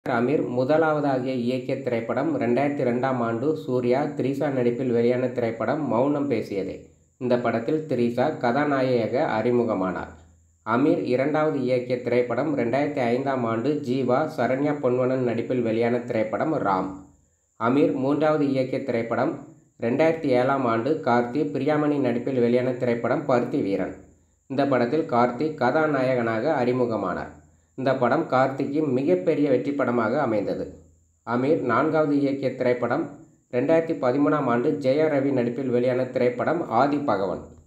அமீர் முதலாவதாக இயக்கிய திரைப்படம் ரெண்டாயிரத்தி ரெண்டாம் ஆண்டு சூர்யா த்ரிஷா நடிப்பில் வெளியான திரைப்படம் மௌனம் பேசியதே இந்த படத்தில் த்ரிஷா கதாநாயகியாக அறிமுகமானார் அமீர் இரண்டாவது இயக்கிய திரைப்படம் ரெண்டாயிரத்தி ஐந்தாம் ஆண்டு ஜீவா சரண்யா பொன்வனன் நடிப்பில் வெளியான திரைப்படம் ராம் அமீர் மூன்றாவது இயக்கிய திரைப்படம் ரெண்டாயிரத்தி ஏழாம் ஆண்டு கார்த்தி பிரியாமணி நடிப்பில் வெளியான திரைப்படம் பருத்தி வீரன் இந்த படத்தில் கார்த்தி கதாநாயகனாக அறிமுகமானார் இந்த படம் கார்த்திக்கு மிகப்பெரிய வெற்றி படமாக அமைந்தது அமீர் நான்காவது இயக்கிய திரைப்படம் ரெண்டாயிரத்தி பதிமூணாம் ஆண்டு ஜெயா ரவி நடிப்பில் வெளியான திரைப்படம் ஆதி பகவன்